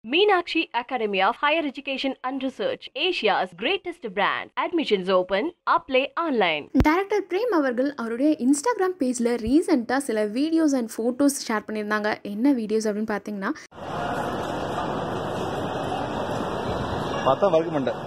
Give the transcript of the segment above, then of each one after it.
Meenakshi Academy of Higher Education and Research, Asia's greatest brand. Admissions open. Apply online. Director Prem அவர்கள் அவருடைய Instagram பேஜில் ரீசெண்டாக சில videos and photos share பண்ணியிருந்தாங்க என்ன வீடியோஸ் அப்படின்னு பார்த்தீங்கன்னா பார்த்தா வறுக்க மாட்டேன்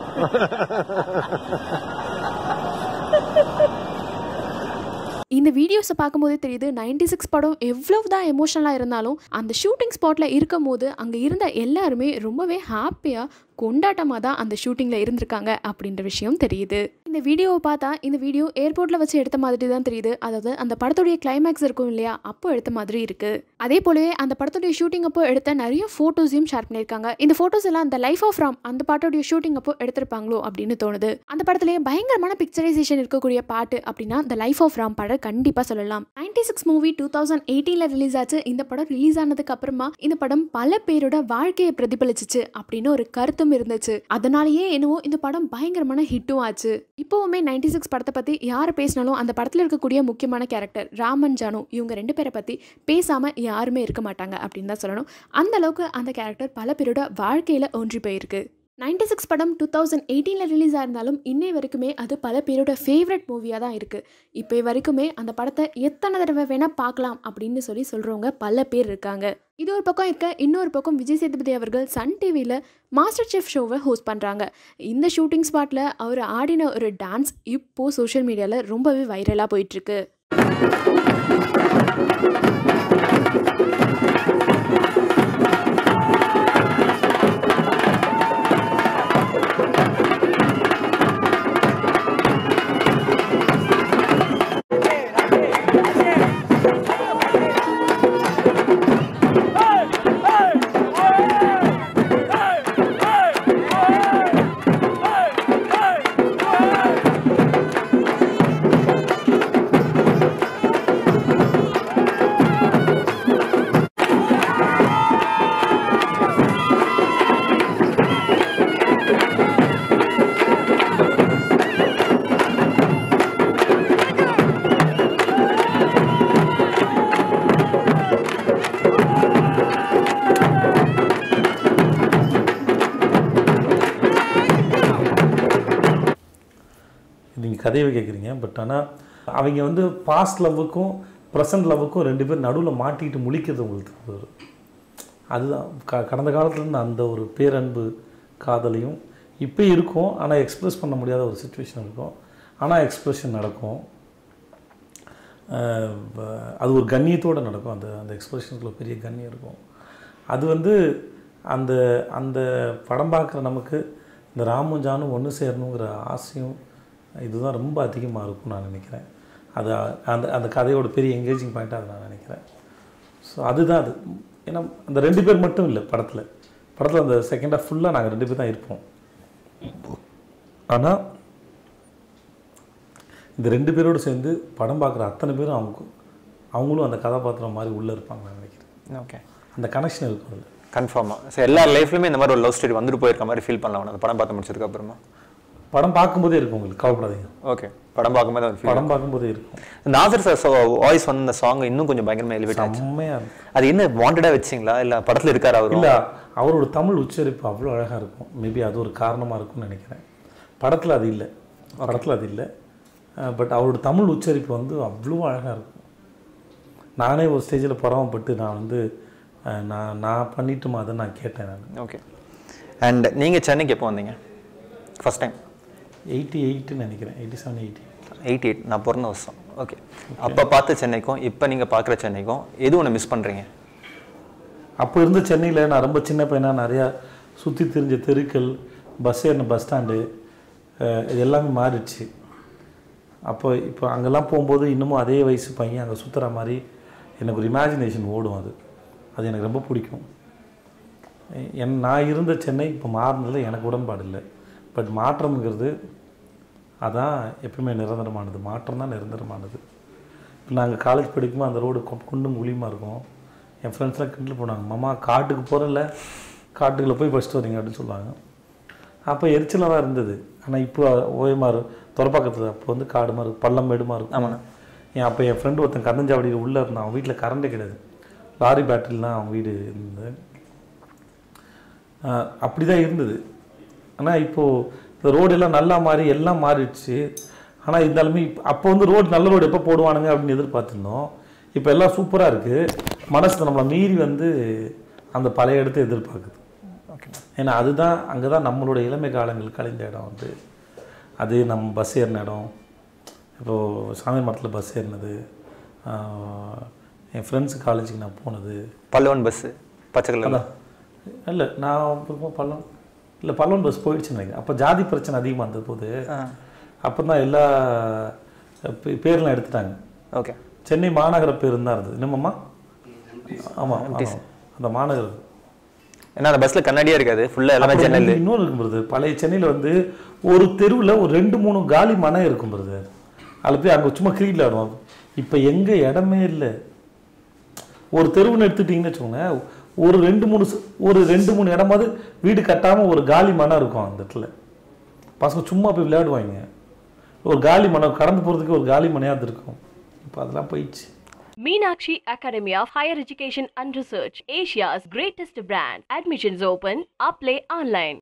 இந்த வீடியோஸை பார்க்கும்போதே தெரியுது 96 சிக்ஸ் படம் எவ்வளவு தான் எமோஷனலாக இருந்தாலும் அந்த ஷூட்டிங் ஸ்பாட்டில் இருக்கும் போது அங்கே இருந்த எல்லாருமே ரொம்பவே ஹாப்பியாக கொண்டாட்டமாக தான் அந்த ஷூட்டிங்கில் இருந்திருக்காங்க அப்படின்ற விஷயம் தெரியுது இந்த வீடியோவை பார்த்தா இந்த வீடியோ ஏர்போர்ட்டில் வச்சு எடுத்த மாதிரி தான் தெரியுது அதாவது அந்த படத்துடைய கிளைமேக்ஸ் இருக்கும் இல்லையா அப்போ எடுத்த மாதிரி இருக்குது அதே போலவே அந்த படத்துடைய ஷூட்டிங் அப்போ எடுத்த நிறைய ஃபோட்டோஸையும் ஷேர் பண்ணியிருக்காங்க இந்த ஃபோட்டோஸ் எல்லாம் அந்த லைஃப் ஆஃப் ராம் அந்த பாட்டோடைய ஷூட்டிங் அப்போ எடுத்திருப்பாங்களோ அப்படின்னு தோணுது அந்த படத்துலேயே பயங்கரமான பிக்சரைசேஷன் இருக்கக்கூடிய பாட்டு அப்படின்னா இந்த லைஃப் ஆஃப் ராம் பாட கண்டிப்பாக சொல்லலாம் ninety six movie two thousand எயிட்டீனில் ரிலீஸ் ஆச்சு இந்த படம் ரிலீஸ் ஆனதுக்கு அப்புறமா இந்த படம் பல பேரோட வாழ்க்கையை பிரதிபலிச்சிச்சு அப்படின்னு ஒரு கருத்தும் இருந்துச்சு அதனாலேயே என்னவோ இந்த படம் பயங்கரமான ஹிட்டும் ஆச்சு இப்போவுமே நைன்டி சிக்ஸ் படத்தை பற்றி யார் பேசினாலும் அந்த படத்தில் இருக்கக்கூடிய முக்கியமான கேரக்டர் ராமன் ஜானு இவங்க ரெண்டு பேரை பற்றி பேசாமல் யாருமே இருக்க மாட்டாங்க அப்படின்னு தான் சொல்லணும் அந்த அளவுக்கு அந்த கேரக்டர் பல பேரோட வாழ்க்கையில் ஒன்றி போயிருக்கு நைன்டி சிக்ஸ் படம் டூ தௌசண்ட் எயிட்டீனில் ரிலீஸ் ஆயிருந்தாலும் இன்னை வரைக்குமே அது பல பேரோட ஃபேவரட் மூவியாக தான் இருக்குது இப்போ வரைக்குமே அந்த படத்தை எத்தனை தடவை வேணால் பார்க்கலாம் அப்படின்னு சொல்லி சொல்கிறவங்க பல பேர் இருக்காங்க இது ஒரு பக்கம் இருக்க இன்னொரு பக்கம் விஜய் சேதுபதி அவர்கள் சன் டிவியில் மாஸ்டர் செஃப் ஷோவை ஹோஸ்ட் பண்ணுறாங்க இந்த ஷூட்டிங் ஸ்பாட்டில் அவர் ஆடின ஒரு டான்ஸ் இப்போது சோஷியல் மீடியாவில் ரொம்பவே வைரலாக போயிட்டுருக்கு நீங்கள் கதையை கேட்குறீங்க பட் ஆனால் அவங்க வந்து பாஸ்ட் லவ்வுக்கும் ப்ரெசன்ட் லவ்வுக்கும் ரெண்டு பேர் நடுவில் மாட்டிக்கிட்டு முழிக்கிறது உங்களுக்கு தப்பு வரும். அதுதான் க கடந்த காலத்துல இருந்த அந்த ஒரு பேரன்பு காதலையும் இப்போ இருக்கும் ஆனால் எக்ஸ்ப்ரெஸ் பண்ண முடியாத ஒரு சுச்சுவேஷன் இருக்கும் ஆனால் எக்ஸ்ப்ரெஷன் நடக்கும் அஹ் வ- அது ஒரு கண்ணியத்தோடு நடக்கும் அந்த அந்த எக்ஸ்ப்ரெஷனுக்குள்ள பெரிய கண்ணியம் இருக்கும் அது வந்து அந்த அந்த படம் பார்க்குற நமக்கு இந்த ராமும் ஜானும் ஒன்று சேரணுங்கிற ஆசையும் இதுதான் ரொம்ப அதிகமாக இருக்கும்னு நான் நினைக்கிறேன் அது அந்த அந்த கதையோட பெரிய என்கேஜிங் பாயிண்ட்டாக அதை நான் நினைக்கிறேன் ஸோ அதுதான் அது ஏன்னா அந்த ரெண்டு பேர் மட்டும் இல்லை படத்தில் படத்தில் அந்த செகண்டாக ஃபுல்லாக நாங்கள் ரெண்டு பேர் தான் இருப்போம் ஆனால் இந்த ரெண்டு பேரோடு சேர்ந்து படம் பார்க்குற அத்தனை பேரும் அவங்க அவங்களும் அந்த கதாபாத்திரம் மாதிரி உள்ளே இருப்பாங்க நான் நினைக்கிறேன் ஓகே அந்த கனெக்ஷன் இருக்கும் அதில் கன்ஃபார்மாக ஸோ எல்லா லைஃப்லையுமே இந்த மாதிரி ஒரு லவ் ஸ்டோரி வந்துட்டு போயிருக்க மாதிரி ஃபீல் பண்ணலாம் அந்த படம் பார்த்து முடிச்சதுக்கு அப்புறமா படம் பார்க்கும்போதே இருக்கும் உங்களுக்கு கவலைப்படாதீங்க ஓகே படம் பார்க்கும்போது ஒரு ஃபீல் படம் பார்க்கும்போதே இருக்கும் நாசர் சார் வாய்ஸ் வந்து இந்த சாங் இன்னும் கொஞ்சம் பயங்கரமா எலிவேட் ஆச்சு செம்மையாக இருக்கும் அது என்ன வாண்டடா வச்சிங்களா இல்ல படத்துல இருக்காரு அவரு இல்லை அவரோட தமிழ் உச்சரிப்பு அவ்வளோ அழகாக இருக்கும் மேபி அது ஒரு காரணமாக இருக்கும்னு நினைக்கிறேன் படத்தில் அது இல்லை படத்தில் அது இல்லை பட் அவரோட தமிழ் உச்சரிப்பு வந்து அவ்வளோ அழகாக இருக்கும் நானே ஒரு ஸ்டேஜில் பொறாமப்பட்டு நான் வந்து அஹ், நான் நான் பண்ணிட்டுமா அதை நான் கேட்டேன் நான் ஓகே அண்ட் நீங்க சென்னைக்கு எப்போ வந்தீங்க ஃபர்ஸ்ட் டைம் எயிட்டி எயிட்டுன்னு நினைக்கிறேன் eighty seven eighty eighty eight நான் பிறந்த வருஷம் ஓகே அப்போ பார்த்த சென்னைக்கும் இப்போ நீங்க பார்க்குற சென்னைக்கும் எது ஒன்று மிஸ் பண்றீங்க அப்போ இருந்த சென்னையில் நான் ரொம்ப சின்ன பையனா நிறையா சுற்றி திரிஞ்ச தெருக்கள் பஸ் ஏறின பஸ் ஸ்டாண்டு அஹ், இது எல்லாமே மாறிடுச்சு அப்போ இப்போ அங்கெல்லாம் போகும்போது இன்னமும் அதே வயசு பையன் அங்கே சுற்றுற மாதிரி எனக்கு ஒரு இமேஜினேஷன் ஓடும் அது அது எனக்கு ரொம்ப பிடிக்கும் என் நான் இருந்த சென்னை இப்போ மாறினதில் எனக்கு உடன்பாடு இல்லை பட் மாற்றம்ங்கிறது அதான் எப்பவுமே நிரந்தரமானது மாற்றம் தான் நிரந்தரமானது இப்போ நாங்கள் காலேஜ் படிக்கும்போது அந்த ரோடு குண்டும் குழியுமா இருக்கும் என் ஃப்ரெண்ட்ஸ்லாம் கிண்டல் போனாங்க மாமா காட்டுக்கு போகிறேன்ல காட்டுக்குள்ளே போய் ஃபஸ்ட்டு வரீங்க அப்படின்னு சொல்லுவாங்க அப்போ எரிச்சலாக தான் இருந்தது ஆனால் இப்போ ஓயமாறு துறப்பாக்கத்தில் அப்போ வந்து காடு மாதிரி பள்ளம் மேடுமா இருக்கும் என் அப்போ என் ஃப்ரெண்டு ஒருத்தன் கந்தஞ்சாவடியில் உள்ளே இருந்தான் அவன் வீட்டில் கரண்டே கிடையாது லாரி பேட்டரிலாம் அவன் வீடு இருந்தது அப்படி தான் இருந்தது ஆனால் இப்போது இந்த ரோடு எல்லாம் நல்லா மாறி எல்லாம் மாறிடுச்சு ஆனால் இருந்தாலுமே இப்போ அப்போ வந்து ரோடு நல்ல ரோடு எப்போ போடுவானுங்க அப்படின்னு எதிர்பார்த்துருந்தோம் இப்போ எல்லாம் சூப்பராக இருக்குது மனசு நம்மளை மீறி வந்து அந்த பழைய இடத்தை எதிர்பார்க்குது ஏன்னா அதுதான் அங்கே தான் நம்மளோட இளமை காலங்கள் கழிந்த இடம் வந்து அது நம்ம பஸ் ஏறின இடம் இப்போது சாமி மரத்தில் பஸ் ஏறினது ஆஹ், என் ஃப்ரெண்ட்ஸ் காலேஜுக்கு நான் போனது பல்லவன் பஸ்ஸு பச்சை கலர் அதான் இல்லை நான் இப்போ பள்ளம் இல்லை பல்லவன் பஸ் போயிடுச்சுன்னு நினைக்கிறேன் அப்போ ஜாதி பிரச்சனை அதிகமாக இருந்தது போது அப்போ தான் எல்லா பே- பேர்லாம் எடுத்துட்டாங்க ஓகே சென்னை மாநகர பேர் தான் இருந்தது என்னம்மா ஆமாம் அந்த மாநகர ஏன்னா அந்த பஸ்ஸில் கண்ணாடியே இருக்காது ஃபுல்லாக எல்லாமே அப்புறம் ஜன்னல் வந்து இன்னொரு இருக்கும் பிரதர் பழைய சென்னையில் வந்து ஒரு தெருவில் ஒரு ரெண்டு மூணு காலி மனை இருக்கும் பிரதர் அதில் போய் அங்கே சும்மா கிரீட் ஆடுவோம் இப்போ எங்கே இடமே இல்லை ஒரு தெருவுன்னு எடுத்துட்டிங்கன்னு வச்சுக்கோங்க ஒரு ரெண்டு மூணு ச- ஒரு ரெண்டு மூணு இடமாவது வீடு கட்டாமல் ஒரு காலி மனை இருக்கும் அந்த இடத்துல பசங்க சும்மா போய் விளையாடுவாங்க ஒரு காலி மனை கடந்து போகிறதுக்கு ஒரு காலி மனையாவது இருக்கும் இப்போ அதெல்லாம் போயிடுச்சு Meenakshi Academy of Higher Education and Research, Asia's greatest brand. Admissions open. Apply online.